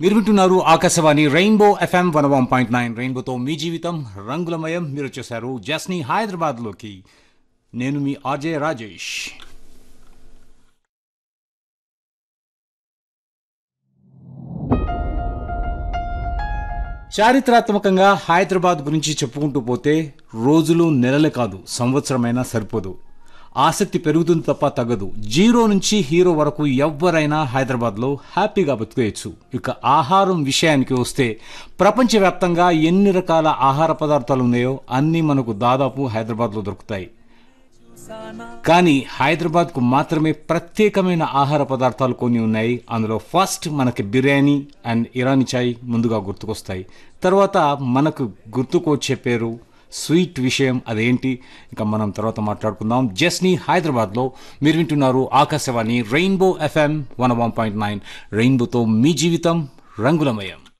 మీరు వింటున్నారు Akashvani rainbow FM one one point nine రెయిన్బోతో మీ జీవితం రంగులమయం మీరు వచ్చేసారు జస్ని హైదరాబాద్లోకి నేను మీ ఆర్జే రాజేష్ చారిత్రాత్మకంగా హైదరాబాద్ గురించి చెప్పుకుంటూ పోతే రోజులు నెలలే కాదు సంవత్సరమైనా సరిపోదు ఆసక్తి పెరుగుతుంది తప్ప తగ్గదు జీరో నుంచి హీరో వరకు ఎవ్వరైనా హైదరాబాద్లో హ్యాపీగా బతికేయచ్చు ఇక ఆహారం విషయానికి వస్తే ప్రపంచవ్యాప్తంగా ఎన్ని రకాల ఆహార పదార్థాలు ఉన్నాయో అన్నీ మనకు దాదాపు హైదరాబాద్లో దొరుకుతాయి కానీ హైదరాబాద్కు మాత్రమే ప్రత్యేకమైన ఆహార పదార్థాలు కొన్ని ఉన్నాయి అందులో ఫస్ట్ మనకి బిర్యానీ అండ్ ఇరానీ చాయ్ ముందుగా గుర్తుకొస్తాయి తర్వాత మనకు గుర్తుకొచ్చే పేరు స్వీట్ విషయం అదేంటి ఇంకా మనం తర్వాత మాట్లాడుకుందాం జస్ని హైదరాబాద్లో మీరు వింటున్నారు Akashvani rainbow FM one one point nine రెయిన్బోతో మీ జీవితం రంగులమయం